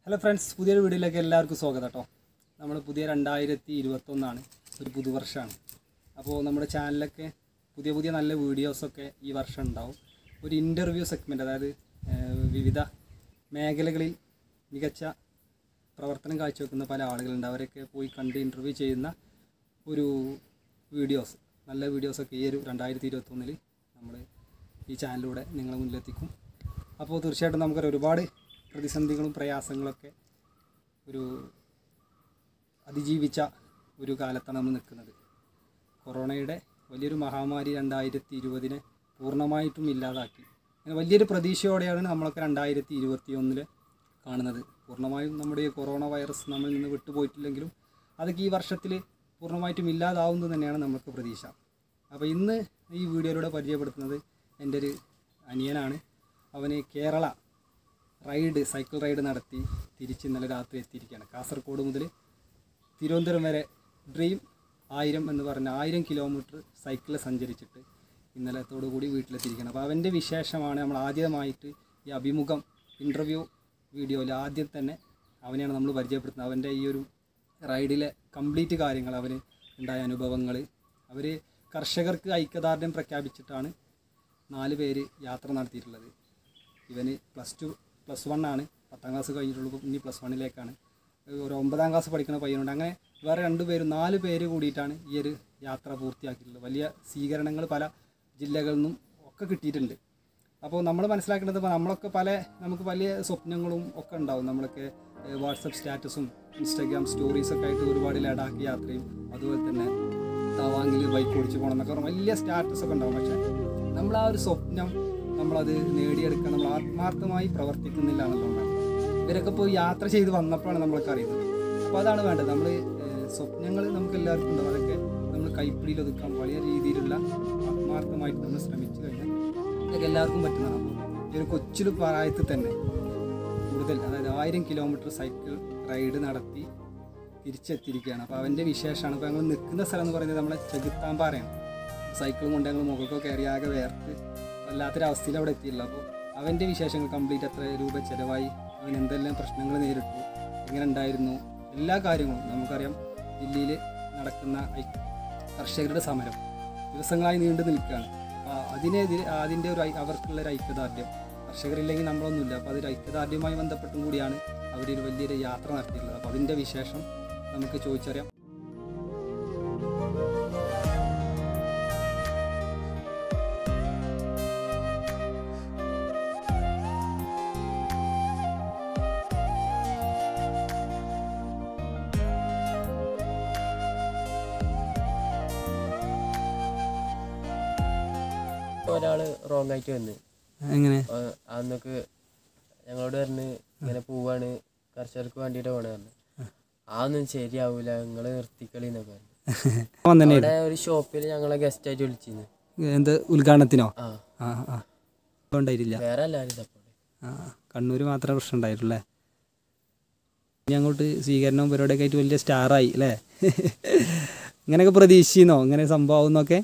Hello friends പുതിയൊരു വീഡിയോയിലേക്ക് എല്ലാവർക്കും സ്വാഗതം കേട്ടോ നമ്മൾ പുതിയ രണ്ടായിരത്തി ഇരുപത്തൊന്നാണ് ഒരു പുതുവർഷമാണ് അപ്പോൾ നമ്മുടെ ചാനലൊക്കെ പുതിയ പുതിയ നല്ല വീഡിയോസൊക്കെ ഈ വർഷം ഉണ്ടാവും ഒരു ഇൻ്റർവ്യൂ സെഗ്മെൻറ്റ് അതായത് ഏഹ്, വിവിധ മേഖലകളിൽ മികച്ച പ്രവർത്തനം കാഴ്ചവെക്കുന്ന പല ആളുകളുണ്ട് അവരൊക്കെ പോയി കണ്ട് ഇൻ്റർവ്യൂ ചെയ്യുന്ന ഒരു വീഡിയോസ് നല്ല വീഡിയോസൊക്കെ ഈ ഒരു രണ്ടായിരത്തി ഇരുപത്തൊന്നിൽ നമ്മൾ ഈ ചാനലിലൂടെ നിങ്ങളെ മുന്നിലെത്തിക്കും അപ്പോൾ തീർച്ചയായിട്ടും നമുക്കൊരു ഒരുപാട് പ്രതിസന്ധികളും പ്രയാസങ്ങളൊക്കെ ഒരു അതിജീവിച്ച ഒരു കാലത്താണ് നമ്മൾ നിൽക്കുന്നത് കൊറോണയുടെ വലിയൊരു മഹാമാരി രണ്ടായിരത്തി ഇരുപതിനെ പൂർണ്ണമായിട്ടും ഇല്ലാതാക്കി അങ്ങനെ വലിയൊരു പ്രതീക്ഷയോടെയാണ് നമ്മളൊക്കെ രണ്ടായിരത്തി ഇരുപത്തി ഒന്നിൽ കാണുന്നത് പൂർണ്ണമായും നമ്മുടെ ഈ കൊറോണ വൈറസ് നമ്മളിൽ നിന്ന് വിട്ടുപോയിട്ടില്ലെങ്കിലും അതൊക്കെ ഈ വർഷത്തിൽ പൂർണ്ണമായിട്ടും ഇല്ലാതാവുന്നത് തന്നെയാണ് നമുക്ക് പ്രതീക്ഷ അപ്പോൾ ഇന്ന് ഈ വീഡിയോയിലൂടെ പരിചയപ്പെടുത്തുന്നത് എൻ്റെ ഒരു അനിയനാണ് അവന് കേരള റൈഡ് സൈക്കിൾ റൈഡ് നടത്തി തിരിച്ച് ഇന്നലെ രാത്രി എത്തിയിരിക്കുകയാണ് കാസർഗോഡ് മുതൽ തിരുവനന്തപുരം വരെ ഡ്രീം ആയിരം എന്ന് പറഞ്ഞ ആയിരം കിലോമീറ്റർ സൈക്കിളിൽ സഞ്ചരിച്ചിട്ട് ഇന്നലത്തോടു കൂടി വീട്ടിലെത്തിയിരിക്കുകയാണ് അപ്പോൾ അവൻ്റെ വിശേഷമാണ് നമ്മൾ ആദ്യമായിട്ട് ഈ അഭിമുഖം ഇൻ്റർവ്യൂ വീഡിയോയിൽ ആദ്യം തന്നെ അവനെയാണ് നമ്മൾ പരിചയപ്പെടുത്തുന്നത് അവൻ്റെ ഈ ഒരു റൈഡിലെ കംപ്ലീറ്റ് കാര്യങ്ങൾ അവന് ഉണ്ടായ അനുഭവങ്ങൾ അവർ കർഷകർക്ക് ഐക്യദാർഢ്യം പ്രഖ്യാപിച്ചിട്ടാണ് നാല് പേര് യാത്ര നടത്തിയിട്ടുള്ളത് ഇവന് പ്ലസ് ടു പ്ലസ് വൺ ആണ് പത്താം ക്ലാസ് കഴിഞ്ഞിട്ടുള്ളൂ ഇനി പ്ലസ് വണ്ണിലേക്കാണ് ഒരു ഒമ്പതാം ക്ലാസ് പഠിക്കുന്ന പയ്യനുണ്ട് അങ്ങനെ വേറെ രണ്ട് പേരും നാല് പേര് കൂടിയിട്ടാണ് ഈ ഒരു യാത്ര പൂർത്തിയാക്കിയിട്ടുള്ളത് വലിയ സ്വീകരണങ്ങൾ പല ജില്ലകളിൽ നിന്നും ഒക്കെ കിട്ടിയിട്ടുണ്ട് അപ്പോൾ നമ്മൾ മനസ്സിലാക്കേണ്ടത് ഇപ്പോൾ നമ്മളൊക്കെ പല നമുക്ക് വലിയ സ്വപ്നങ്ങളും ഒക്കെ ഉണ്ടാവും നമ്മളൊക്കെ വാട്സപ്പ് സ്റ്റാറ്റസും ഇൻസ്റ്റാഗ്രാം സ്റ്റോറീസൊക്കെ ആയിട്ട് ഒരുപാട് ലഡാക്ക് യാത്രയും അതുപോലെ തന്നെ തവാങ്കിൽ ബൈക്ക് ഓടിച്ച് പോകണം എന്നൊക്കെ പറഞ്ഞാൽ വലിയ സ്റ്റാറ്റസ് ഒക്കെ ഉണ്ടാവും പക്ഷേ നമ്മൾ ആ ഒരു സ്വപ്നം നമ്മളത് നേടിയെടുക്കാൻ നമ്മൾ ആത്മാർത്ഥമായി പ്രവർത്തിക്കുന്നില്ല എന്നുള്ളതാണ് ഇവരൊക്കെ ഇപ്പോൾ യാത്ര ചെയ്ത് വന്നപ്പോഴാണ് നമ്മളൊക്കെ അറിയുന്നത് അപ്പോൾ അതാണ് വേണ്ടത് നമ്മൾ സ്വപ്നങ്ങൾ നമുക്ക് എല്ലാവർക്കും ഉണ്ടാവും അതൊക്കെ നമ്മൾ കൈപ്പിടിയിൽ ഒതുക്കാൻ വലിയ രീതിയിലുള്ള ആത്മാർത്ഥമായിട്ട് നമ്മൾ ശ്രമിച്ചു കഴിഞ്ഞാൽ ഇതൊക്കെ എല്ലാവർക്കും പറ്റുന്നതാണ് അപ്പോൾ ഈ ഒരു കൊച്ചിലു പ്രായത്തിൽ തന്നെ കൂടുതൽ അതായത് ആയിരം കിലോമീറ്റർ സൈക്കിൾ റൈഡ് നടത്തി തിരിച്ചെത്തിയിരിക്കുകയാണ് അപ്പോൾ അവൻ്റെ വിശേഷമാണ് അപ്പോൾ ഞങ്ങൾ നിൽക്കുന്ന സ്ഥലം എന്ന് പറയുന്നത് നമ്മളെ ചെകുത്താമ്പാറയാണ് സൈക്കിളും കൊണ്ട് ഞങ്ങൾ മുഖത്തൊക്കെ കയറി ആകെ വേർത്ത് വല്ലാത്തൊരവസ്ഥയിൽ അവിടെ എത്തിയില്ല അപ്പോൾ അവൻ്റെ വിശേഷങ്ങൾ കംപ്ലീറ്റ് എത്ര രൂപ ചിലവായി അവൻ എന്തെല്ലാം പ്രശ്നങ്ങൾ നേരിട്ടു എങ്ങനെ ഉണ്ടായിരുന്നു എല്ലാ കാര്യങ്ങളും നമുക്കറിയാം ദില്ലിയിൽ നടക്കുന്ന ഐ- കർഷകരുടെ സമരം ദിവസങ്ങളായി നീണ്ടു നിൽക്കുകയാണ് അപ്പോൾ അതിനെതിരെ അതിൻ്റെ ഒരു ഐ- അവർക്കുള്ള ഒരു ഐക്യദാർഢ്യം കർഷകരില്ലെങ്കിൽ നമ്മളൊന്നുമില്ല അപ്പോൾ അതൊരു ഐക്യദാർഢ്യവുമായി ബന്ധപ്പെട്ടും കൂടിയാണ് അവരൊരു വലിയൊരു യാത്ര നടത്തിയിട്ടുള്ളത് അപ്പോൾ അതിൻ്റെ വിശേഷം നമുക്ക് ചോദിച്ചറിയാം ഒരാള് റോങ് ആയിട്ട് വന്ന് എങ്ങനെ ആ, അന്നൊക്കെ ഞങ്ങളോട് പറഞ്ഞ് ഇങ്ങനെ പോവാണ് കർഷകർക്ക് വേണ്ടിയിട്ട് പോണ പറഞ്ഞു അതൊന്നും ശരിയാവൂല നിങ്ങള് നിർത്തിക്കളി എന്നൊക്കെ പറഞ്ഞു വന്നെ അവിടെ ഒരു ഷോപ്പിൽ ഞങ്ങളെ ഗസ്റ്റ് ആയിട്ട് വിളിച്ചിരുന്നു എന്ത് ഉദ്ഘാടനത്തിനോ ആ ആ ആ ഉണ്ടായിട്ടില്ല വേറെ എല്ലാവരും സപ്പോർട്ട് ആ കണ്ണൂർ മാത്രമേ പ്രശ്നം ഉണ്ടായിട്ടുള്ളേ ഇനി അങ്ങോട്ട് സ്വീകരണവും പരിപാടിയൊക്കെ ആയിട്ട് വലിയ സ്റ്റാറായി അല്ലേ ഇങ്ങനെയൊക്കെ പ്രതീക്ഷിച്ചിരുന്നോ ഇങ്ങനെ സംഭവം എന്നൊക്കെ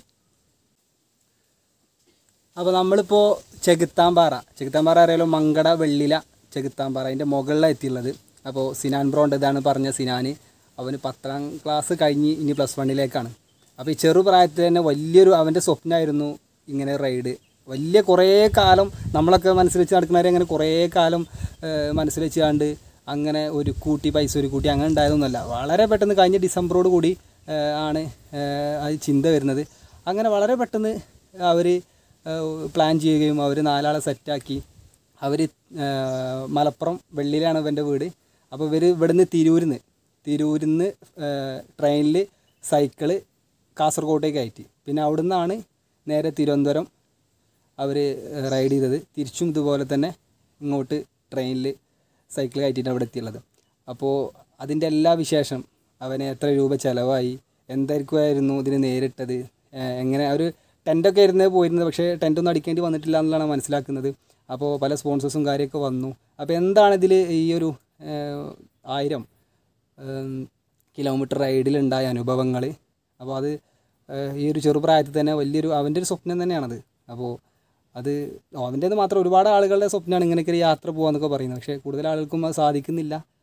അപ്പോൾ നമ്മളിപ്പോൾ ചെകുത്താമ്പാറ ചെകുത്താമ്പാറ അറിയാലോ മങ്കട വെള്ളില ചെകുത്താമ്പാറ അതിൻ്റെ മുകളിലാണ് എത്തിയുള്ളത് അപ്പോൾ സിനാൻ ബ്രോണ്ട് ഇതാണ് പറഞ്ഞ സിനാന് അവന് പത്താം ക്ലാസ് കഴിഞ്ഞ് ഇനി പ്ലസ് വണ്ണിലേക്കാണ് അപ്പോൾ ഈ ചെറുപ്രായത്തിൽ തന്നെ വലിയൊരു അവൻ്റെ സ്വപ്നമായിരുന്നു ഇങ്ങനെ റൈഡ് വലിയ കുറേ കാലം നമ്മളൊക്കെ മനസ്സിൽ വെച്ച് നടക്കുന്നവരെ അങ്ങനെ കുറേ കാലം ഏഹ്, മനസ്സിൽ വെച്ച് കണ്ട് അങ്ങനെ ഒരു കൂട്ടി പൈസ ഒരു കൂട്ടി അങ്ങനെ ഉണ്ടായതൊന്നുമല്ല വളരെ പെട്ടെന്ന് കഴിഞ്ഞ ഡിസംബറോട് കൂടി ഏഹ്, ആണ് ഏഹ്, അത് ചിന്ത വരുന്നത് അങ്ങനെ വളരെ പെട്ടെന്ന് അവർ പ്ലാൻ ചെയ്യുകയും അവർ നാലാളെ സെറ്റാക്കി അവർ മലപ്പുറം വെള്ളിയിലാണ് ഇവൻ്റെ വീട് അപ്പോൾ ഇവർ ഇവിടുന്ന് തിരൂരിൽ നിന്ന് തിരൂരിൽ നിന്ന് ട്രെയിനിൽ സൈക്കിള് കാസർഗോട്ടേക്ക് കയറ്റി പിന്നെ അവിടെ നിന്നാണ് നേരെ തിരുവനന്തപുരം അവർ റൈഡ് ചെയ്തത് തിരിച്ചും ഇതുപോലെ തന്നെ ഇങ്ങോട്ട് ട്രെയിനിൽ സൈക്കിൾ കയറ്റിയിട്ട് അവിടെ എത്തിയുള്ളത് അപ്പോൾ അതിൻ്റെ എല്ലാ വിശേഷം അവന് എത്ര രൂപ ചിലവായി എന്തായിരിക്കുമായിരുന്നു ഇതിന് നേരിട്ടത് ഏഹ് എങ്ങനെ ഒരു ടെൻറ്റൊക്കെ ആയിരുന്നു പോയിരുന്നത് പക്ഷേ ടെൻറ്റൊന്നും അടിക്കേണ്ടി വന്നിട്ടില്ല എന്നുള്ളതാണ് മനസ്സിലാക്കുന്നത് അപ്പോൾ പല സ്പോൺസേഴ്സും കാര്യമൊക്കെ വന്നു അപ്പോൾ എന്താണ് ഇതിൽ ഈ ഒരു ഏഹ് ആയിരം ഏം, കിലോമീറ്റർ റൈഡിലുണ്ടായ അനുഭവങ്ങൾ അപ്പോൾ അത് ഏഹ്, ഈ ഒരു ചെറുപ്രായത്തിൽ തന്നെ വലിയൊരു അവൻ്റെ ഒരു സ്വപ്നം തന്നെയാണത് അപ്പോൾ അത് അവൻ്റേത് മാത്രം ഒരുപാട് ആളുകളുടെ സ്വപ്നമാണ് ഇങ്ങനെയൊക്കെ ഒരു യാത്ര പോകാന്നൊക്കെ പറയുന്നത് പക്ഷേ കൂടുതൽ ആളുകൾക്കും അത് സാധിക്കുന്നില്ല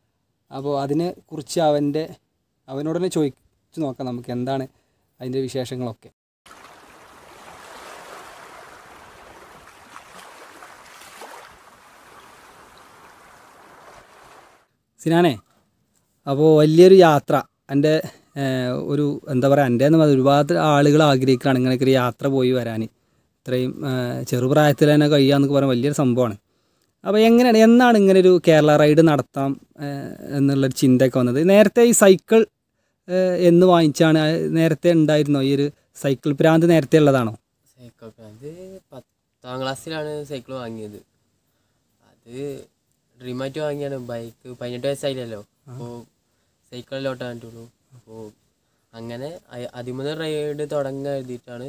അപ്പോൾ അതിനെ കുറിച്ച് അവൻ്റെ അവനോട് തന്നെ ചോദിച്ചു നോക്കാം നമുക്ക് എന്താണ് അതിൻ്റെ വിശേഷങ്ങളൊക്കെ സിനാനെ അപ്പോൾ വലിയൊരു യാത്ര എൻ്റെ ഒരു എന്താ പറയുക എൻ്റെ എന്ന് പറഞ്ഞാൽ ഒരുപാട് ആളുകൾ ആഗ്രഹിക്കുകയാണ് ഇങ്ങനെയൊക്കെ ഒരു യാത്ര പോയി വരാൻ ഇത്രയും ഏഹ്, ചെറുപ്രായത്തിൽ തന്നെ കഴിയാന്നൊക്കെ പറയാൻ വലിയൊരു സംഭവമാണ് അപ്പോൾ എങ്ങനെയാണ് എന്നാണ് ഇങ്ങനെ ഒരു കേരള റൈഡ് നടത്താം ഏഹ്, എന്നുള്ളൊരു ചിന്തയൊക്കെ വന്നത് നേരത്തെ ഈ സൈക്കിൾ ഏഹ്, എന്ന് വാങ്ങിച്ചാണ് അത് നേരത്തെ ഉണ്ടായിരുന്നോ ഈ ഒരു സൈക്കിൾ പ്രാന്ത് നേരത്തെ ഉള്ളതാണോ സൈക്കിൾ അത് പത്താം ക്ലാസ്സിലാണ് സൈക്കിൾ വാങ്ങിയത് അത് ഡ്രീമായിട്ട് വാങ്ങിയാണ് ബൈക്ക് പതിനെട്ട് വയസ്സായില്ലല്ലോ അപ്പോൾ സൈക്കിളിലോട്ട് കണ്ടുള്ളൂ അപ്പോൾ അങ്ങനെ അയ- അതിമൂന്ന് റൈഡ് തുടങ്ങാൻ എഴുതിയിട്ടാണ്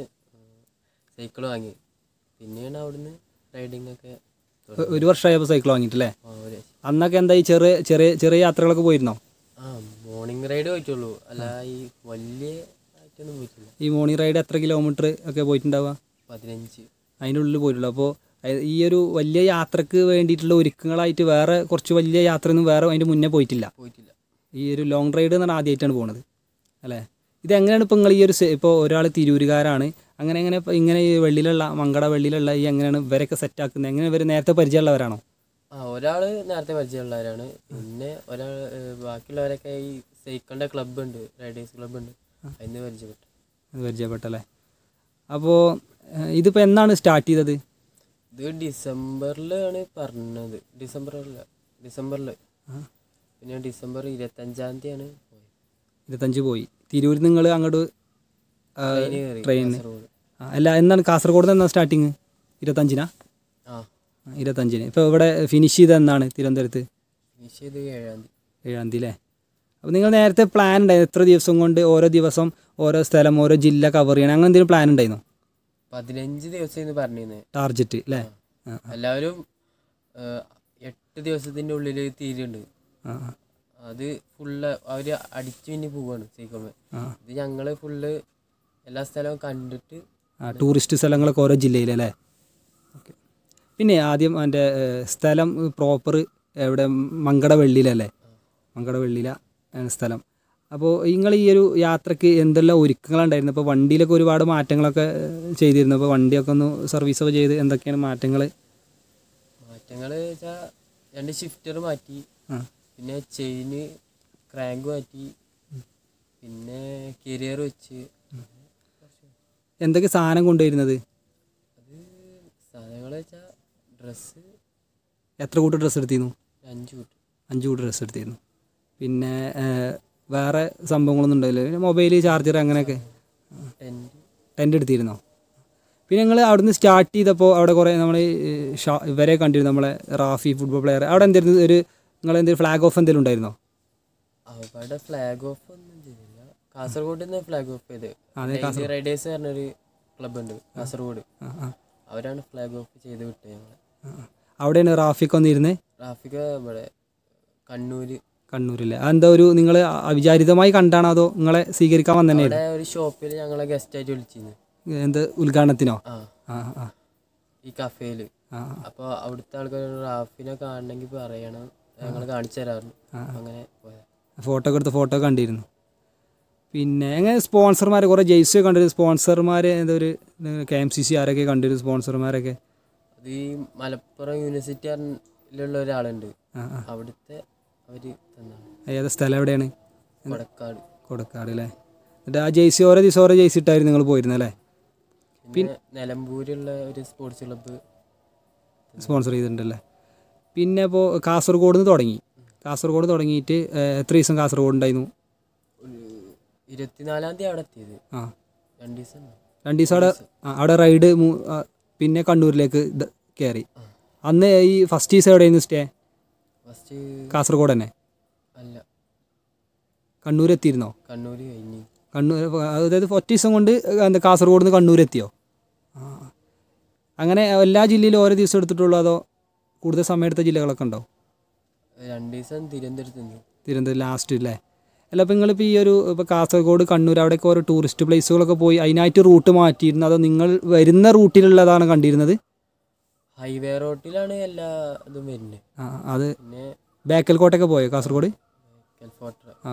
സൈക്കിൾ വാങ്ങിയത് പിന്നെയാണ് അവിടുന്ന് റൈഡിങ് ഒക്കെ ഒ- ഒരു വർഷമായപ്പോൾ സൈക്കിൾ വാങ്ങിയിട്ടല്ലേ ആ, ഒരു അന്നൊക്കെ എന്താ ഈ ചെറിയ ചെറിയ ചെറിയ യാത്രകളൊക്കെ പോയിരുന്നോ ആ മോർണിംഗ് റൈഡ് പോയിട്ടുള്ളൂ അല്ല ഈ വലിയ ആയിട്ടൊന്നും പോയിട്ടില്ല ഈ മോർണിംഗ് റൈഡ് എത്ര കിലോമീറ്റർ ഒക്കെ പോയിട്ടുണ്ടാവുക പതിനഞ്ച് അതിൻ്റെ ഉള്ളിൽ പോയിട്ടുള്ളൂ അപ്പോൾ ഈ ഒരു വലിയ യാത്രക്ക് വേണ്ടിയിട്ടുള്ള ഒരുക്കങ്ങളായിട്ട് വേറെ കുറച്ച് വലിയ യാത്രയൊന്നും വേറെ അതിൻ്റെ മുന്നേ പോയിട്ടില്ല പോയിട്ടില്ല ഈ ഒരു ലോങ് റൈഡ് എന്ന് പറഞ്ഞാൽ ആദ്യമായിട്ടാണ് പോകുന്നത് അല്ലേ ഇത് എങ്ങനെയാണ് ഇപ്പോൾ നിങ്ങൾ ഈ ഒരു സെ- ഇപ്പോൾ ഒരാൾ തിരൂരുകാരാണ് അങ്ങനെ എങ്ങനെ ഇപ്പോൾ ഇങ്ങനെ ഈ വെള്ളിയിലുള്ള മങ്കട വെള്ളിയിലുള്ള ഈ എങ്ങനെയാണ് ഇവരൊക്കെ സെറ്റാക്കുന്നത് എങ്ങനെ ഇവർ നേരത്തെ പരിചയമുള്ളവരാണോ ആ ഒരാള് നേരത്തെ പരിചയമുള്ളവരാണ് പിന്നെ ഒരാൾ ബാക്കിയുള്ളവരൊക്കെ ഈ സൈക്കിളിന്റെ ക്ലബ്ബ് ഉണ്ട് റൈഡേഴ്സ് ക്ലബ്ബ് ഉണ്ട് അതിന് പരിചയപ്പെട്ടു അത് പരിചയപ്പെട്ടല്ലേ അപ്പോൾ ഇതിപ്പോൾ എന്നാണ് സ്റ്റാർട്ട് ചെയ്തത് ഇത് ഡിസംബറിലാണ് പറഞ്ഞത് ഡിസംബറിൽ ഡിസംബറിൽ പിന്നെ ഡിസംബർ ഇരുപത്തഞ്ചാം തീയതിയാണ് പോയത് ഇരുപത്തഞ്ച് പോയി തിരൂരിൽ നിങ്ങൾ അങ്ങോട്ട് ആ, ട്രെയിന് കയറി ട്രെയിനിന് കാസർഗോഡ് ആ, അല്ല എന്നാണ് കാസർഗോഡ് നിന്ന് എന്നാണ് സ്റ്റാർട്ടിങ് ഇരുപത്തഞ്ചിനാ ആ ആ, ഇരുപത്തഞ്ചിന് ഇപ്പോൾ ഇവിടെ ഫിനിഷ് ചെയ്ത് എന്നാണ് തിരുവനന്തപുരത്ത് ഫിനിഷ് ചെയ്ത് ഏഴാം തീയതി ഏഴാം തീയതി അല്ലേ അപ്പോൾ നിങ്ങൾ നേരത്തെ പ്ലാൻ ഉണ്ടായിരുന്നു എത്ര ദിവസം കൊണ്ട് ഓരോ ദിവസം ഓരോ സ്ഥലം ഓരോ ജില്ല കവർ ചെയ്യണം അങ്ങനെ എന്തെങ്കിലും പ്ലാൻ ഉണ്ടായിരുന്നോ പതിനഞ്ച് ദിവസം പറഞ്ഞിരുന്നത് ടാർജറ്റ് അല്ലേ ആ എല്ലാവരും ആ, എട്ട് ദിവസത്തിന്റെ ഉള്ളിൽ തീരുണ്ട് ആ ആ, അത് ഫുള്ള് അവര് അടിച്ചു പിന്നെ പോവാണ് സൈക്കിൾ ആ ഇത് ഞങ്ങള് ഫുള്ള് എല്ലാ സ്ഥലവും കണ്ടിട്ട് ആ ടൂറിസ്റ്റ് സ്ഥലങ്ങളൊക്കെ ഓരോ ജില്ലയിലല്ലേ ഓക്കെ പിന്നെ ആദ്യം എൻ്റെ സ്ഥലം പ്രോപ്പർ എവിടെ മങ്കട വെള്ളിയിലല്ലേ മങ്കട വെള്ളിയിലാണ് സ്ഥലം അപ്പോൾ നിങ്ങൾ ഈ ഒരു യാത്രക്ക് എന്തെല്ലാം ഒരുക്കങ്ങളുണ്ടായിരുന്നു ഇപ്പോൾ വണ്ടിയിലൊക്കെ ഒരുപാട് മാറ്റങ്ങളൊക്കെ ഏഹ്, ചെയ്തിരുന്നു അപ്പോൾ വണ്ടിയൊക്കെ ഒന്ന് സർവീസൊക്കെ ചെയ്ത് എന്തൊക്കെയാണ് മാറ്റങ്ങൾ മാറ്റങ്ങൾ വെച്ചാൽ രണ്ട് ഷിഫ്റ്റർ മാറ്റി ആ പിന്നെ ചെയിന് ക്രാങ്ക് മാറ്റി പിന്നെ കരിയർ വെച്ച് എന്തൊക്കെ സാധനം കൊണ്ടുവരുന്നത് അത് സാധനങ്ങൾ വെച്ചാൽ ഡ്രസ്സ് എത്ര കൂട്ട് ഡ്രസ്സ് എടുത്തിരുന്നു അഞ്ച് കൂട്ട് അഞ്ച് കൂട്ട് ഡ്രസ്സ് എടുത്തിരുന്നു പിന്നെ ഏഹ്, വേറെ സംഭവങ്ങളൊന്നും ഉണ്ടായില്ല പിന്നെ മൊബൈൽ ചാർജർ അങ്ങനെയൊക്കെ ടെൻറ്റ് ടെൻ്റ് എടുത്തിരുന്നോ പിന്നെ ഞങ്ങൾ അവിടുന്ന് സ്റ്റാർട്ട് ചെയ്തപ്പോൾ അവിടെ കുറേ നമ്മൾ ഇവരെ കണ്ടിരുന്നു നമ്മളെ റാഫി ഫുട്ബോൾ പ്ലെയർ അവിടെ എന്തായിരുന്നു ഒരു നിങ്ങൾ എന്തെങ്കിലും ഫ്ലാഗ് ഓഫ് എന്തെങ്കിലും ഉണ്ടായിരുന്നോ അവിടെ ഫ്ലാഗ് ഓഫ് ഒന്നും ചെയ്തില്ല കാസർഗോഡ് നിന്ന് ഫ്ലാഗ് ഓഫ് ചെയ്ത് അതെ ഡെയിലി റൈഡേഴ്സ് പറഞ്ഞൊരു ക്ലബ് ഉണ്ട് കാസർഗോഡ് ആ ആ അവരാണ് ഫ്ലാഗ് ഓഫ് ചെയ്ത് വിട്ടത് ഞങ്ങളെ ആ. അവിടെയാണ് റാഫിക്ക് വന്നിരുന്നത് ട്രാഫിക് ഇവിടെ കണ്ണൂര് കണ്ണൂരിലെ അതെന്താ ഒരു നിങ്ങൾ അവിചാരിതമായി കണ്ടാണോ അതോ നിങ്ങളെ സ്വീകരിക്കാൻ വന്നതന്നെയായിരുന്നു അവിടെ ഒരു ഷോപ്പിൽ ഞങ്ങളെ ഗസ്റ്റ് ആയിട്ട് വിളിച്ചിരുന്നു എന്ത് ഉദ്ഘാടനത്തിനോ ആ ആ ആ ഈ കഫേയിൽ ആ അപ്പോൾ അവിടുത്തെ ആൾക്കാർ റാഫിനെ കാണണമെങ്കിൽ പറയണം ഞങ്ങൾ കാണിച്ചു തരാറുണ്ട് അങ്ങനെ പോയത് ഫോട്ടോ ഒക്കെ എടുത്ത് ഫോട്ടോ കണ്ടിരുന്നു പിന്നെ എങ്ങനെ സ്പോൺസർമാർ കുറേ ജെയ്സി കണ്ടിരുന്നു സ്പോൺസർമാർ എന്താ ഒരു കെ എം സി സി ആരൊക്കെ കണ്ടിരുന്നു സ്പോൺസർമാരൊക്കെ അത് ഈ മലപ്പുറം യൂണിവേഴ്സിറ്റിയിലുള്ള ഒരാളുണ്ട് ആ ആ അവിടുത്തെ അവർ തന്നാണ് ഏതാ സ്ഥലം എവിടെയാണ് കൊടക്കാട് കൊടക്കാട് അല്ലേ എന്നിട്ട് ആ ജെയ്സി ഓരോ ദിവസം ഓരോ ജെയ്സി ഇട്ടായിരുന്നു നിങ്ങൾ പോയിരുന്നല്ലേ പിന്നെ നിലമ്പൂരുള്ള ഒരു സ്പോർട്സ് ക്ലബ്ബ് സ്പോൺസർ ചെയ്തിട്ടുണ്ടല്ലേ പിന്നെ ഇപ്പോൾ കാസർഗോഡ് നിന്ന് തുടങ്ങി കാസർഗോഡ് തുടങ്ങിയിട്ട് ഏഹ്, എത്ര ദിവസം കാസർഗോഡ് ഉണ്ടായിരുന്നു ഒരു ഇരുപത്തിനാലാം തീയതി അവിടെ എത്തിയത് ആ രണ്ട് ദിവസം ഉണ്ടാവും. രണ്ട് ദിവസം അവിടെ ആ, അവിടെ റൈഡ് മൂ- ആ, പിന്നെ കണ്ണൂരിലേക്ക് ഇത് കയറി അന്ന് ഈ ഫസ്റ്റ് ദിവസം എവിടെയായിരുന്നു സ്റ്റേ ഫസ്റ്റ് കാസർഗോഡ് തന്നെ അല്ല കണ്ണൂർ എത്തിയിരുന്നോ കണ്ണൂർ കഴിഞ്ഞ് കണ്ണൂർ അതായത് ഒറ്റ ദിവസം കൊണ്ട് എന്താ കാസർഗോഡ് നിന്ന് കണ്ണൂർ എത്തിയോ ആ അങ്ങനെ എല്ലാ ജില്ലയിലും ഓരോ ദിവസം എടുത്തിട്ടുള്ളൂ അതോ കൂടുതൽ സമയം എടുത്ത ജില്ലകളൊക്കെ ഉണ്ടോ രണ്ട് ദിവസം തിരുവനന്തപുരത്ത് നിന്ന് തിരുവനന്തപുരം ലാസ്റ്റ് അല്ലേ അല്ല അപ്പോൾ നിങ്ങളിപ്പോൾ ഈ ഒരു ഇപ്പോൾ കാസർഗോഡ് കണ്ണൂർ അവിടെയൊക്കെ ഓരോ ടൂറിസ്റ്റ് പ്ലേസുകളൊക്കെ പോയി അതിനായിട്ട് റൂട്ട് മാറ്റിയിരുന്നു അതോ നിങ്ങൾ വരുന്ന റൂട്ടിലുള്ളതാണ് കണ്ടിരുന്നത് ഹൈവേ റോട്ടിലാണ് എല്ലാ ഇതും വരുന്നത് ആ അത് പിന്നെ ബേക്കൽ കോട്ടയൊക്കെ പോയോ കാസർഗോഡ് ഗൾഫ് വാട്ടർ ആ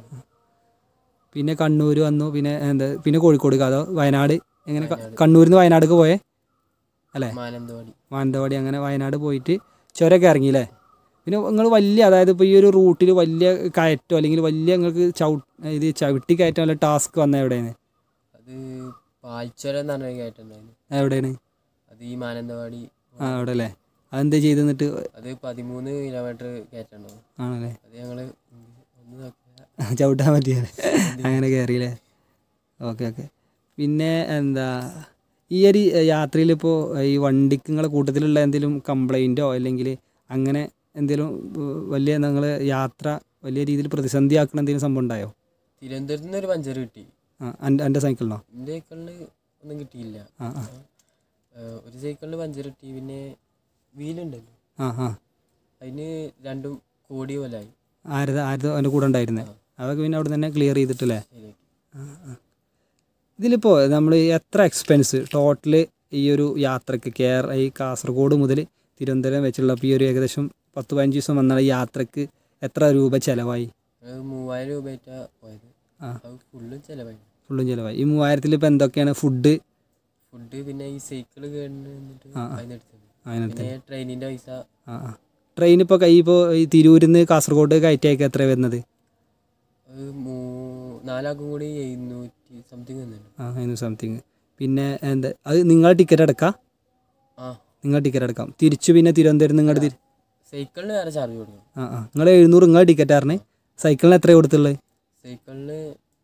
പിന്നെ കണ്ണൂർ വന്നു പിന്നെ എന്താ പിന്നെ കോഴിക്കോട് അതോ വയനാട് എങ്ങനെ ക- കണ്ണൂരിൽ നിന്ന് വയനാടേക്ക് പോയേ അല്ലേ മാനന്തവാടി മാനന്തവാടി അങ്ങനെ വയനാട് പോയിട്ട് ചുരമൊക്കെ ഇറങ്ങിയില്ലേ പിന്നെ നിങ്ങൾ വലിയ അതായത് ഇപ്പോൾ ഈ ഒരു റൂട്ടിൽ വലിയ കയറ്റോ അല്ലെങ്കിൽ വലിയ നിങ്ങൾക്ക് ചവി ഇത് ചവിട്ടി കയറ്റം വല്ല ടാസ്ക് വന്ന എവിടെയാണ് അത് പാൽച്ചുരം എന്ന് പറഞ്ഞ കയറ്റുണ്ടായിരുന്നു എവിടെയാണ് അത് ഈ മാനന്തവാടി ആ അവിടെ അല്ലേ അതെന്താ ചെയ്ത് എന്നിട്ട് അത് പതിമൂന്ന് കിലോമീറ്റർ കയറ്റുണ്ടാവും ആണല്ലേ അത് ഞങ്ങൾ ഒന്ന് നോക്കിയ ചവിട്ടാൻ പറ്റിയ അങ്ങനെ കയറിയില്ലേ ഓക്കെ ഓക്കെ പിന്നെ എന്താ ഈ ഒരു യാത്രയിൽ ഇപ്പോൾ ഈ വണ്ടിക്ക് നിങ്ങളെ കൂട്ടത്തിലുള്ള എന്തെങ്കിലും കംപ്ലൈൻറ്റോ അല്ലെങ്കിൽ അങ്ങനെ എന്തെങ്കിലും ഉം, വലിയ നിങ്ങൾ യാത്ര വലിയ രീതിയിൽ പ്രതിസന്ധിയാക്കുന്ന എന്തെങ്കിലും സംഭവം ഉണ്ടായോ തിരുവനന്തപുരത്ത് നിന്ന് ഒരു പഞ്ചർ കിട്ടി ആ എൻ്റെ എൻ്റെ സൈക്കിളിനോ എൻ്റെ സൈക്കിളിന് ഒന്നും കിട്ടിയില്ല ആ ആ ഏഹ് ഒരു സൈക്കിളിന് പഞ്ചർ കിട്ടി പിന്നെ വീലുണ്ടല്ലോ ആ ആ അതിന് രണ്ടും കോടി പോലായി ആരത് ആരത് അവൻ്റെ കൂടെ ഉണ്ടായിരുന്നത് അതൊക്കെ പിന്നെ അവിടെ തന്നെ ക്ലിയർ ചെയ്തിട്ടില്ലേ ശരിയാക്കി ഇതിലിപ്പോൾ നമ്മൾ എത്ര എക്സ്പെൻസ് ടോട്ടൽ ഈ ഒരു യാത്രക്ക് കേരള ഈ കാസർഗോഡ് മുതൽ തിരുവനന്തപുരം വെച്ചുള്ള ഇപ്പോൾ ഈ ഒരു ഏകദേശം പത്ത് പതിനഞ്ച് ദിവസം വന്ന ഈ യാത്രക്ക് എത്ര രൂപ ചിലവായി അത് മൂവായിരം രൂപയായിട്ടാണ് പോയത് ആ. അത് ഫുള്ളും ചിലവായി ഫുള്ളും ചിലവായി ഈ മൂവായിരത്തിൽ ഇപ്പോൾ എന്തൊക്കെയാണ് ഫുഡ് ഫുഡ് പിന്നെ ഈ സൈക്കിൾ കേടുന്ന് എന്നിട്ട് ആ, ആ. അതിനെടുത്തത് അതിനകത്ത് പിന്നെ ട്രെയിനിൻ്റെ പൈസ ആ ആ ട്രെയിൻ ഇപ്പോൾ കൈ ഇപ്പോൾ ഈ തിരൂരിൽ നിന്ന് കാസർഗോഡ് കയറ്റിയൊക്കെ എത്ര വരുന്നത് അത് മൂ നാലാൾക്കും കൂടി എഴുന്നൂറ്റി സംതിങ് വന്നിട്ടുണ്ട് ആ അതിന് സംതിങ് പിന്നെ എന്താ അത് നിങ്ങൾ ടിക്കറ്റ് അടക്കാം ആ നിങ്ങൾ ടിക്കറ്റ് അടക്കാം തിരിച്ചു പിന്നെ തിരുവനന്തപുരം നിങ്ങളുടെ തിരി സൈക്കിളിന് വേറെ ചാർജ് കൊടുക്കും ആ ആ നിങ്ങൾ എഴുന്നൂറ് നിങ്ങൾ ടിക്കറ്റ് ആറിന് സൈക്കിളിന് എത്ര കൊടുത്തുള്ളത് സൈക്കിളിന്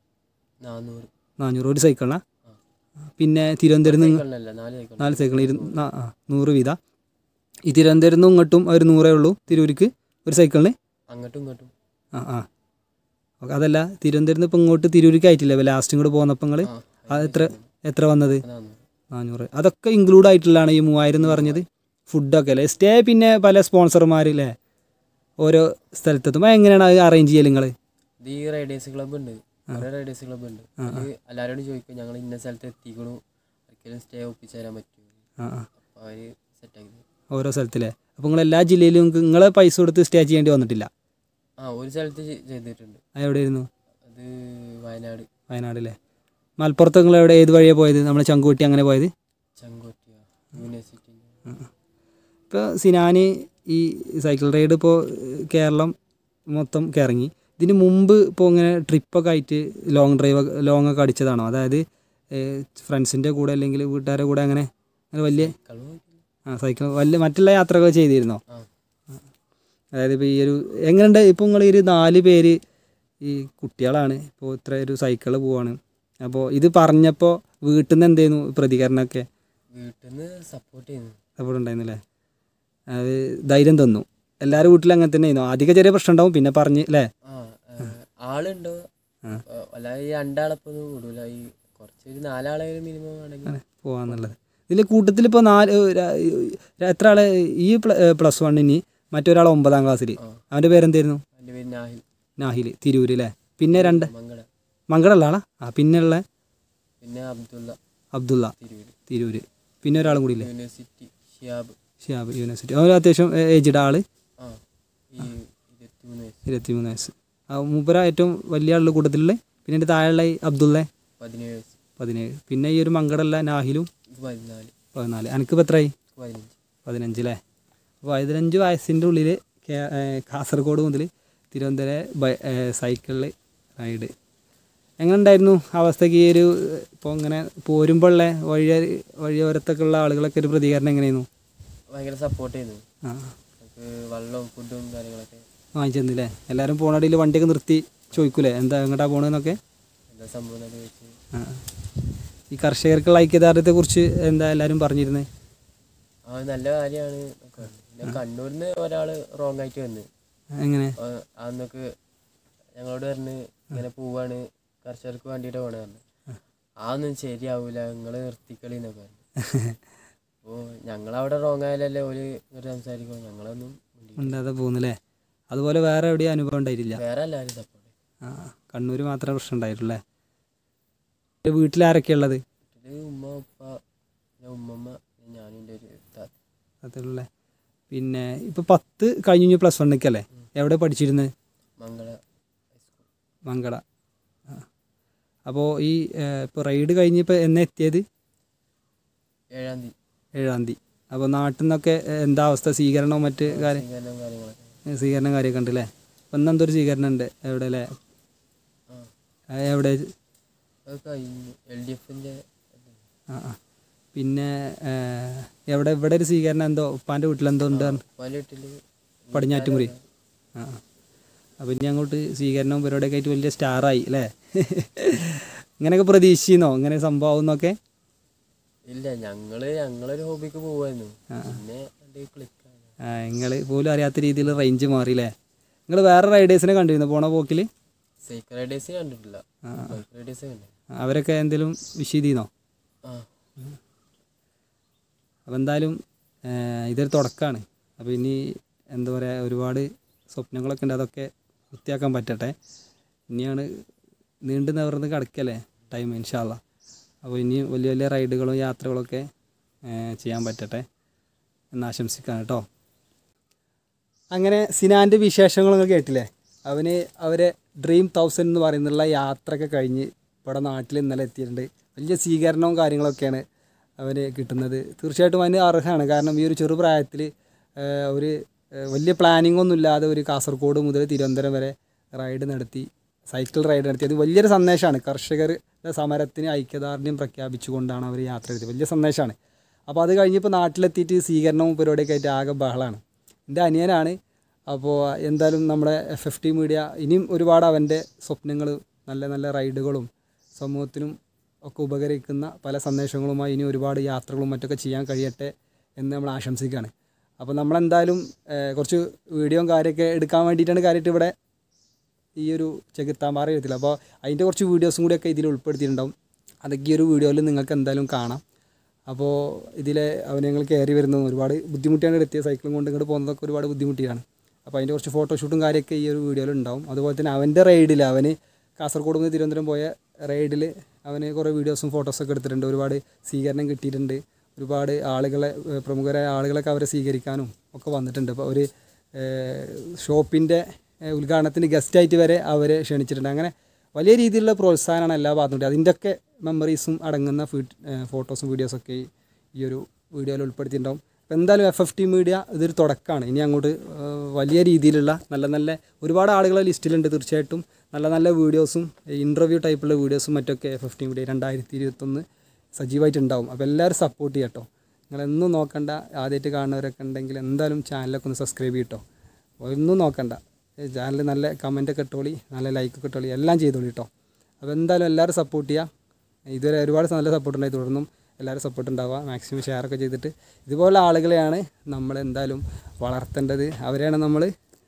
നാനൂറ് നാനൂറ് ഒരു സൈക്കിളിനാ പിന്നെ തിരുവനന്തപുരം നിന്ന് സൈക്കിളിനല്ല നാല് സൈക്കിൾ നാല് സൈക്കിൾ ഇരു ആ ആ നൂറ് വീത ഈ തിരുവനന്തപുരം നിന്ന് ഇങ്ങോട്ടും ഒരു നൂറേ ഉള്ളൂ തിരൂർക്ക് ഒരു സൈക്കിളിന് അങ്ങോട്ടും ഇങ്ങോട്ടും ആ ആ ഓക്കെ അതല്ല തിരുവനന്തപുരം നിന്ന് ഇപ്പം ഇങ്ങോട്ട് തിരൂർക്ക് ആയിട്ടില്ല ലാസ്റ്റ് ഇങ്ങോട്ട് പോകുന്നപ്പോൾ നിങ്ങൾ ആ അത് എത്ര എത്ര വന്നത് നാനൂറ് നാനൂറ് അതൊക്കെ ഇൻക്ലൂഡ് ആയിട്ടുള്ളതാണ് ഈ മൂവായിരം എന്ന് പറഞ്ഞത് ഫുഡൊക്കെ അല്ലേ സ്റ്റേ പിന്നെ പല സ്പോൺസർമാർ അല്ലേ ഓരോ സ്ഥലത്തെത്തുമ്പോൾ എങ്ങനെയാണ് അത് അറേഞ്ച് ചെയ്യൽ നിങ്ങൾ ഇത് ഈ റൈഡേഴ്സ് ക്ലബ്ബ് ഉണ്ട് കുറേ റൈഡേഴ്സ് ക്ലബ്ബ് ഉണ്ട് അതിൽ എല്ലാവരോടും ചോദിക്കും ഞങ്ങൾ ഇന്ന സ്ഥലത്ത് എത്തിക്കണു ഒരിക്കലും സ്റ്റേ ഒപ്പിച്ചു തരാൻ പറ്റുമോ ആ ആ അപ്പോൾ അവർ സെറ്റാക്കി തരും. ഓരോ സ്ഥലത്തിലെ അപ്പോൾ നിങ്ങൾ എല്ലാ ജില്ലയിലും നിങ്ങളെ പൈസ കൊടുത്ത് സ്റ്റേ ചെയ്യേണ്ടി വന്നിട്ടില്ല ആ ഒരു സ്ഥലത്ത് ചെ- ചെയ്തിട്ടുണ്ട് അത് എവിടെയായിരുന്നു അത് വയനാട് വയനാട്ടിലെ മലപ്പുറത്ത് നിങ്ങൾ എവിടെ ഏത് വഴിയാണ് പോയത് നമ്മൾ ചങ്കുവെട്ടി അങ്ങനെ പോയത് ചങ്കോട്ടിയ യൂണിവേഴ്സിറ്റിൻ്റെ ഇപ്പോൾ സിനാന് ഈ സൈക്കിൾ റൈഡ് ഇപ്പോൾ കേരളം മൊത്തം കറങ്ങി ഇതിന് മുമ്പ് ഇപ്പോൾ ഇങ്ങനെ ട്രിപ്പൊക്കെ ആയിട്ട് ലോങ് ഡ്രൈവ് ലോങ് ഒക്കെ അടിച്ചതാണോ അതായത് ഫ്രണ്ട്സിൻ്റെ കൂടെ അല്ലെങ്കിൽ വീട്ടുകാരുടെ കൂടെ അങ്ങനെ അങ്ങനെ വലിയ കളവ് ആ സൈക്കിൾ വലിയ മറ്റുള്ള യാത്രകൾ ചെയ്തിരുന്നോ ആ അതായത് ഇപ്പോൾ ഈ ഒരു എങ്ങനെയുണ്ട് ഇപ്പോൾ നിങ്ങൾ ഈ ഒരു നാല് പേര് ഈ കുട്ടികളാണ് ഇപ്പോൾ ഇത്ര ഒരു സൈക്കിൾ പോവാണ് അപ്പോൾ ഇത് പറഞ്ഞപ്പോൾ വീട്ടിൽ നിന്ന് എന്തായിരുന്നു പ്രതികരണമൊക്കെ വീട്ടിൽ നിന്ന് സപ്പോർട്ട് ചെയ്യുന്നു സപ്പോർട്ട് ഉണ്ടായിരുന്നില്ലേ അത് ധൈര്യം തന്നു എല്ലാവരും വീട്ടിലും അങ്ങനെ തന്നെ ആയിരുന്നു ആദ്യമൊക്കെ ചെറിയ പ്രശ്നം ഉണ്ടാവും പിന്നെ പറഞ്ഞ് അല്ലേ ആ ഏ, ആളുണ്ടോ ആ. ഏ, അല്ലാതെ ഈ രണ്ടാളപ്പം ഒന്നും കൂടൂല ഈ കുറച്ച് ഒരു നാലാളെങ്കിലും മിനിമം ആണെങ്കിൽ പോകാന്നുള്ളത് ഇതിൽ കൂട്ടത്തിൽ ഇപ്പോൾ നാല് ഏഹ്, ര- ഏഹ്, എത്ര ആളെ ഈ പ്ലസ് വണ്ണിന് മറ്റൊരാൾ ഒമ്പതാം ക്ലാസ്സിൽ ആ. അവൻ്റെ പേരെന്തായിരുന്നു എൻ്റെ പേര് നാഹിൽ നാഹിൽ തിരൂര് അല്ലേ പിന്നെ രണ്ട് മംഗള മംഗളല്ല ആളാ ആ പിന്നെ ഉള്ള പിന്നെ അബ്ദുള്ള അബ്ദുള്ള തിരൂര് തിരൂര് പിന്നെ ഒരാളും കൂടി ഇല്ലേ യൂണിവേഴ്സിറ്റി ഷിയാബ് ഷിയാബ് യൂണിവേഴ്സിറ്റി അവർ അത്യാവശ്യം ഏജ്ഡ് ആള് ആ ഈ ഇരുപത്തിമൂന്ന് വയസ്സ് ഇരുപത്തിമൂന്ന് വയസ്സ് ആ മൂപ്പര ഏറ്റവും വലിയ ആളുടെ കൂട്ടത്തിലുള്ള പിന്നെ എൻ്റെ താഴെയുള്ള ഈ അബ്ദുള്ള പതിനേഴ് വയസ്സ് പതിനേഴ് പിന്നെ ഈ ഒരു മംഗളല്ല നാഹിലും ഇത് പതിനാല് പതിനാല് എനിക്കിപ്പോൾ എത്രയായി പതിനഞ്ച് പതിനഞ്ച് അല്ലേ അപ്പോൾ പതിനഞ്ച് വയസ്സിൻ്റെ ഉള്ളിൽ കാസർഗോഡ് മുതൽ തിരുവനന്തപുരം ബൈ സൈക്കിളിൽ റൈഡ് എങ്ങനെ ഉണ്ടായിരുന്നു അവസ്ഥയ്ക്ക് ഈ ഒരു ഇപ്പോൾ ഇങ്ങനെ പോരുമ്പോഴുള്ള വഴി വഴിയോരത്തൊക്കെ ഉള്ള ആളുകളൊക്കെ ഒരു പ്രതികരണം എങ്ങനെയായിരുന്നു ഭയങ്കര സപ്പോർട്ട് ചെയ്യുന്നു ആ നമുക്ക് വെള്ളവും ഫുഡും കാര്യങ്ങളൊക്കെ വാങ്ങിച്ചെന്നില്ലേ എല്ലാവരും പോണടിയിൽ വണ്ടിയൊക്കെ നിർത്തി ചോദിക്കൂലേ എന്താ എങ്ങോട്ടാ പോകണമെന്നൊക്കെ എല്ലാ സംഭവം എന്നൊക്കെ വെച്ച് ആ ഈ കർഷകർക്കുള്ള ഐക്യദാർഢ്യത്തെക്കുറിച്ച് എന്താ എല്ലാവരും പറഞ്ഞിരുന്നത് ആ നല്ല കാര്യമാണ് എന്നൊക്കെ പറഞ്ഞു. പിന്നെ കണ്ണൂരിൽ നിന്ന് ഒരാൾ റോങ് ആയിട്ട് വന്ന് എങ്ങനെ ആ, അന്നൊക്കെ ഞങ്ങളോട് പറഞ്ഞ് ഇങ്ങനെ പോവാണ് കർഷകർക്ക് വേണ്ടിയിട്ട് പോണേ പറഞ്ഞു അതൊന്നും ശരിയാവൂല നിങ്ങൾ നിർത്തിക്കളി എന്നൊക്കെ പറഞ്ഞു അപ്പോൾ ഞങ്ങളവിടെ റോങ് ആയാലല്ലേ ഓല് ഇങ്ങോട്ട് സംസാരിക്കുമോ ഞങ്ങളൊന്നും മിണ്ടിയില്ല. ഉണ്ടാതെ പോകുന്നില്ലേ അതുപോലെ വേറെ എവിടെയും അനുഭവം ഉണ്ടായിട്ടില്ല വേറെ എല്ലാവരും സപ്പോർട്ട് ആ കണ്ണൂർ മാത്രമേ പ്രശ്നം ഉണ്ടായിട്ടുള്ളേ വീട്ടിലാരൊക്കെ ഉള്ളത് വീട്ടില് ഉമ്മ ഉപ്പ പിന്നെ ഉമ്മമ്മ പിന്നെ ഞാനും എൻ്റെ ഒരു താത്ത അതുള്ളേ പിന്നെ ഇപ്പോൾ പത്ത് കഴിഞ്ഞു പ്ലസ് വണ്ണൊക്കെ അല്ലേ എവിടെ പഠിച്ചിരുന്നത് മംഗള മങ്കട അപ്പോൾ ഈ ഇപ്പോൾ റൈഡ് കഴിഞ്ഞിപ്പോൾ എന്നാ എത്തിയത് ഏഴാം തീയതി ഏഴാം തീയതി അപ്പോൾ നാട്ടിൽ നിന്നൊക്കെ എന്താ അവസ്ഥ സ്വീകരണവും മറ്റ് കാര്യം സ്വീകരണം കാര്യങ്ങളൊക്കെ സ്വീകരണം കാര്യമൊക്കെ ഉണ്ട് അല്ലേ അപ്പം ഇന്ന് എന്തൊരു സ്വീകരണം ഉണ്ട് എവിടെ അല്ലേ ആ ആ, എവിടെ അത് കഴിഞ്ഞു എൽ ഡി എഫിൻ്റെ ആ ആ പിന്നെ ഏ, എവിടെ ഇവിടെ ഒരു സ്വീകരണം എന്തോ ഉപ്പാൻ്റെ വീട്ടിലെന്തോ ഉണ്ട് പറഞ്ഞു. പല വീട്ടിൽ പടിഞ്ഞാറ്റുമുറി ആ ആ. അപ്പം ഇനി അങ്ങോട്ട് സ്വീകരണവും പരിപാടിയൊക്കെ ആയിട്ട് വലിയ സ്റ്റാറായി അല്ലേ ഇങ്ങനെയൊക്കെ പ്രതീക്ഷിച്ചിരുന്നോ ഇങ്ങനെ സംഭവം എന്നൊക്കെ ഇല്ല ഞങ്ങള് ഞങ്ങളൊരു ഹോബിക്ക് പോവായിരുന്നു പിന്നെ അത് ക്ലിക്കാണ് നിങ്ങൾ പോലും അറിയാത്ത രീതിയിൽ റേഞ്ച് മാറി അല്ലേ നിങ്ങൾ വേറെ റൈഡേഴ്സിനെ കണ്ടിരുന്നു പോണ പോക്കിൽ സൈക്കിൾ റൈഡേഴ്സ് കണ്ടിട്ടില്ല ബൈക്ക് റൈഡേഴ്സ് കണ്ടു അവരൊക്കെ എന്തെങ്കിലും വിഷ് ചെയ്തിരുന്നോ ആ അപ്പോൾ എന്തായാലും ഏഹ്, ഇതൊരു തുടക്കമാണ് അപ്പോൾ ഇനി എന്താ പറയുക ഒരുപാട് സ്വപ്നങ്ങളൊക്കെ ഉണ്ട് അതൊക്കെ വൃത്തിയാക്കാൻ പറ്റട്ടെ ഇനിയാണ് നീണ്ടു നിവർന്ന് കിടക്കല്ലേ ടൈം ഇൻഷാല്ല അപ്പോൾ ഇനി വലിയ വലിയ റൈഡുകളും യാത്രകളൊക്കെ ഏഹ്, ചെയ്യാൻ പറ്റട്ടെ എന്ന് ആശംസിക്കാം കേട്ടോ അങ്ങനെ സിനാൻ്റെ വിശേഷങ്ങളൊക്കെ കേട്ടില്ലേ അവന് അവരെ ഡ്രീം തൗസൻഡ് എന്ന് പറയുന്നുള്ള യാത്രയൊക്കെ കഴിഞ്ഞ് ഇവിടെ നാട്ടിൽ ഇന്നലെ എത്തിയിട്ടുണ്ട് വലിയ സ്വീകരണവും കാര്യങ്ങളൊക്കെയാണ് അവന് കിട്ടുന്നത് തീർച്ചയായിട്ടും അതിന് അർഹമാണ് കാരണം ഈ ഒരു ചെറുപ്രായത്തിൽ ഒരു ഏഹ്, വലിയ പ്ലാനിംഗ് ഒന്നും ഇല്ലാതെ ഒരു കാസർഗോഡ് മുതൽ തിരുവനന്തപുരം വരെ റൈഡ് നടത്തി സൈക്കിൾ റൈഡ് നടത്തി അത് വലിയൊരു സന്ദേശമാണ് കർഷകരുടെ സമരത്തിന് ഐക്യദാർഢ്യം പ്രഖ്യാപിച്ചുകൊണ്ടാണ് അവർ യാത്ര ചെയ്തത് വലിയ സന്ദേശമാണ് അപ്പോൾ അത് കഴിഞ്ഞപ്പോൾ നാട്ടിലെത്തിയിട്ട് സ്വീകരണവും പരിപാടിയൊക്കെ ആയിട്ട് ആകെ ബഹളമാണ് എൻ്റെ അനിയനാണ് അപ്പോൾ എന്തായാലും നമ്മുടെ എഫ് എഫ് ടി മീഡിയ ഇനിയും ഒരുപാട് അവൻ്റെ സ്വപ്നങ്ങൾ നല്ല നല്ല റൈഡുകളും സമൂഹത്തിനും ഒക്കെ ഉപകരിക്കുന്ന പല സന്ദേശങ്ങളുമായി ഇനി ഒരുപാട് യാത്രകളും മറ്റൊക്കെ ചെയ്യാൻ കഴിയട്ടെ എന്ന് നമ്മൾ ആശംസിക്കുകയാണ് അപ്പോൾ നമ്മളെന്തായാലും ഏഹ്, കുറച്ച് വീഡിയോയും കാര്യമൊക്കെ എടുക്കാൻ വേണ്ടിയിട്ടാണ് കാര്യമായിട്ട് ഇവിടെ ഈ ഒരു ചെകുത്താമ്പാറ എഴുത്തില്ല അപ്പോൾ അതിൻ്റെ കുറച്ച് വീഡിയോസും കൂടിയൊക്കെ ഇതിൽ ഉൾപ്പെടുത്തിയിട്ടുണ്ടാവും അതൊക്കെ ഈ ഒരു വീഡിയോയിൽ നിങ്ങൾക്ക് എന്തായാലും കാണാം അപ്പോൾ ഇതിൽ അവനെ ഞങ്ങൾ കയറി വരുന്നത് ഒരുപാട് ബുദ്ധിമുട്ടിയാണ് എത്തിയ സൈക്കിളും കൊണ്ട് ഇങ്ങോട്ട് പോകുന്നതൊക്കെ ഒരുപാട് ബുദ്ധിമുട്ടിയാണ് അപ്പോൾ അതിൻ്റെ കുറച്ച് ഫോട്ടോഷൂട്ടും കാര്യമൊക്കെ ഈ ഒരു വീഡിയോയിൽ ഉണ്ടാവും അതുപോലെ തന്നെ അവൻ്റെ റൈഡിൽ അവന് കാസർഗോഡ് നിന്ന് തിരുവനന്തപുരം പോയ റൈഡിൽ അവന് കുറേ വീഡിയോസും ഫോട്ടോസൊക്കെ എടുത്തിട്ടുണ്ട് ഒരുപാട് സ്വീകരണം കിട്ടിയിട്ടുണ്ട് ഒരുപാട് ആളുകളെ ഏഹ് പ്രമുഖരായ ആളുകളൊക്കെ അവരെ സ്വീകരിക്കാനും ഒക്കെ വന്നിട്ടുണ്ട് അപ്പോൾ ഒരു ഷോപ്പിൻ്റെ ഉദ്ഘാടനത്തിന് ഗസ്റ്റായിട്ട് വരെ അവരെ ക്ഷണിച്ചിട്ടുണ്ട് അങ്ങനെ വലിയ രീതിയിലുള്ള പ്രോത്സാഹനമാണ് എല്ലാ ഭാഗത്തും അതിൻ്റെയൊക്കെ മെമ്മറീസും അടങ്ങുന്ന ഫീ- ഏഹ് ഫോട്ടോസും വീഡിയോസൊക്കെ ഈ ഒരു വീഡിയോയിൽ ഉൾപ്പെടുത്തിയിട്ടുണ്ടാവും അപ്പോൾ എന്തായാലും എഫ് എഫ് ടി മീഡിയ ഇതൊരു തുടക്കമാണ് ഇനി അങ്ങോട്ട് ഏഹ് വലിയ രീതിയിലുള്ള നല്ല നല്ല ഒരുപാട് ആളുകളെ ലിസ്റ്റിലുണ്ട് തീർച്ചയായിട്ടും നല്ല നല്ല വീഡിയോസും ഇൻ്റർവ്യൂ ടൈപ്പുള്ള വീഡിയോസും മറ്റൊക്കെ എഫ് എഫ് ടി മീഡിയ രണ്ടായിരത്തി ഇരുപത്തൊന്ന് സജീവമായിട്ടുണ്ടാവും അപ്പോൾ എല്ലാവരും സപ്പോർട്ട് ചെയ്യട്ടോ നിങ്ങളെന്നും നോക്കണ്ട ആദ്യമായിട്ട് കാണുന്നവരൊക്കെ ഉണ്ടെങ്കിൽ എന്തായാലും ചാനലൊക്കെ ഒന്ന് സബ്സ്ക്രൈബ് ചെയ്യട്ടോ ഒന്നും നോക്കണ്ട ചാനൽ നല്ല കമൻറ്റൊക്കെ ഇട്ടോളി നല്ല ലൈക്കൊക്കെ ഇട്ടോളി എല്ലാം ചെയ്തോളി കേട്ടോ അപ്പോൾ എന്തായാലും എല്ലാവരും സപ്പോർട്ട് ചെയ്യുക ഇതുവരെ ഒരുപാട് നല്ല സപ്പോർട്ട് ഉണ്ടായി തുടർന്നും എല്ലാവരും സപ്പോർട്ട് ഉണ്ടാവുക മാക്സിമം ഷെയറൊക്കെ ചെയ്തിട്ട് ഇതുപോലുള്ള ആളുകളെയാണ് നമ്മൾ എന്തായാലും വളർത്തേണ്ടത് അവരെയാണ് നമ്മൾ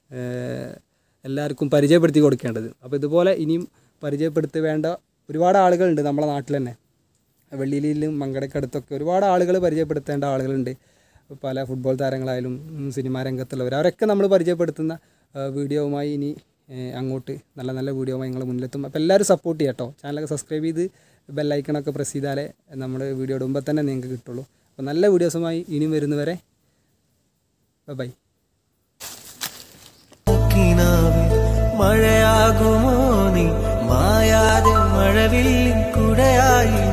എല്ലാവർക്കും പരിചയപ്പെടുത്തി കൊടുക്കേണ്ടത് അപ്പോൾ ഇതുപോലെ ഇനിയും പരിചയപ്പെടുത്തി വേണ്ട ഒരുപാട് ആളുകളുണ്ട് നമ്മുടെ നാട്ടിൽ തന്നെ വെള്ളിയിലും മങ്കടക്കടുത്തൊക്കെ ഒരുപാട് ആളുകൾ പരിചയപ്പെടുത്തേണ്ട ആളുകളുണ്ട് പല ഫുട്ബോൾ താരങ്ങളായാലും ഉം, സിനിമാ രംഗത്തുള്ളവർ അവരൊക്കെ നമ്മൾ പരിചയപ്പെടുത്തുന്ന ആ, വീഡിയോവുമായി ഇനി ഏ, അങ്ങോട്ട് നല്ല നല്ല വീഡിയോവുമായി നിങ്ങൾ മുന്നിലെത്തും അപ്പോൾ എല്ലാവരും സപ്പോർട്ട് ചെയ്യാം കേട്ടോ ചാനലൊക്കെ സബ്സ്ക്രൈബ് ചെയ്ത് ബെല്ലൈക്കണൊക്കെ പ്രസ് ചെയ്താലേ നമ്മൾ വീഡിയോ ഇടുമ്പോൾ തന്നെ നിങ്ങൾക്ക് കിട്ടുള്ളൂ അപ്പോൾ നല്ല വീഡിയോസുമായി ഇനിയും വരുന്നവരെ ബൈ കിനാവിൽ മഴയാകുമോ നീ മായാതെ മഴവില്ലിൻ കുടയായി